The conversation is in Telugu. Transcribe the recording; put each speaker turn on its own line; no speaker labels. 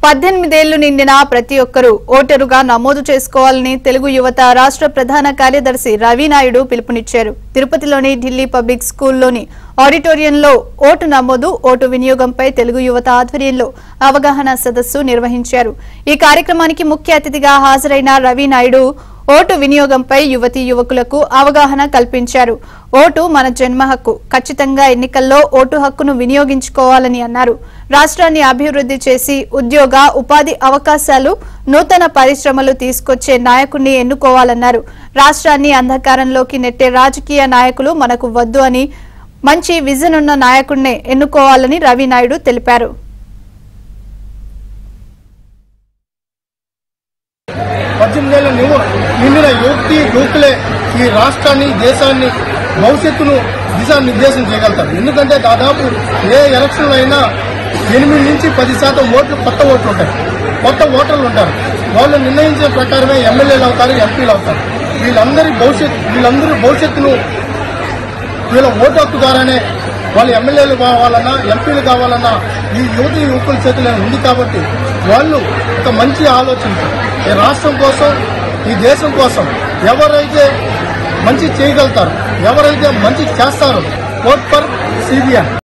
పద్దెనిమిదేళ్లు నిండిన ప్రతి ఒక్కరూ ఓటరుగా నమోదు చేసుకోవాలని తెలుగు యువత రాష్ట్ర ప్రధాన కార్యదర్శి రవి నాయుడు పిలుపునిచ్చారు తిరుపతిలోని ఢిల్లీ పబ్లిక్ స్కూల్లోని ఆడిటోరియంలో ఓటు నమోదు ఓటు వినియోగంపై తెలుగు యువత ఆధ్వర్యంలో అవగాహన సదస్సు నిర్వహించారు ఈ కార్యక్రమానికి ముఖ్య అతిథిగా హాజరైన రవి నాయుడు ఓటు వినియోగంపై యువతీ యువకులకు అవగాహన కల్పించారు ఓటు మన జన్మ హక్కు ఖచ్చితంగా ఎన్నికల్లో ఓటు హక్కును వినియోగించుకోవాలని అన్నారు రాష్ట్రాన్ని అభివృద్ధి చేసి ఉద్యోగ ఉపాధి అవకాశాలు నూతన పరిశ్రమలు తీసుకొచ్చే నాయకుణ్ణి ఎన్నుకోవాలన్నారు రాష్ట్రాన్ని అంధకారంలోకి నెట్టే రాజకీయ నాయకులు మనకు వద్దు అని మంచి విజన్ ఉన్న నాయకుణ్ణే ఎన్నుకోవాలని రవి నాయుడు తెలిపారు
పద్దెనిమిదేళ్ల నివు నిండిన యువతి యువకులే ఈ రాష్ట్రాన్ని దేశాన్ని భవిష్యత్తును దిశానిర్దేశం చేయగలుగుతారు ఎందుకంటే దాదాపు ఏ ఎలక్షన్లో అయినా ఎనిమిది నుంచి పది శాతం ఓట్లు కొత్త ఓట్లు ఉంటాయి కొత్త ఓటర్లు ఉంటారు వాళ్ళు నిర్ణయించిన ప్రకారమే ఎమ్మెల్యేలు అవుతారు ఎంపీలు అవుతారు వీళ్ళందరి భవిష్యత్ వీళ్ళందరూ భవిష్యత్తును వీళ్ళ ఓటు హక్కు ద్వారానే వాళ్ళు ఎమ్మెల్యేలు కావాలన్నా ఎంపీలు కావాలన్నా ఈ యువతి యువకుల చేతిలో ఉంది కాబట్టి వాళ్ళు ఒక మంచి ఆలోచనతో ఈ రాష్ట్రం కోసం ఈ దేశం కోసం ఎవరైతే మంచి చేయగలుగుతారో ఎవరైతే మంచి చేస్తారో ఓట్ ఫర్ సిబిఐ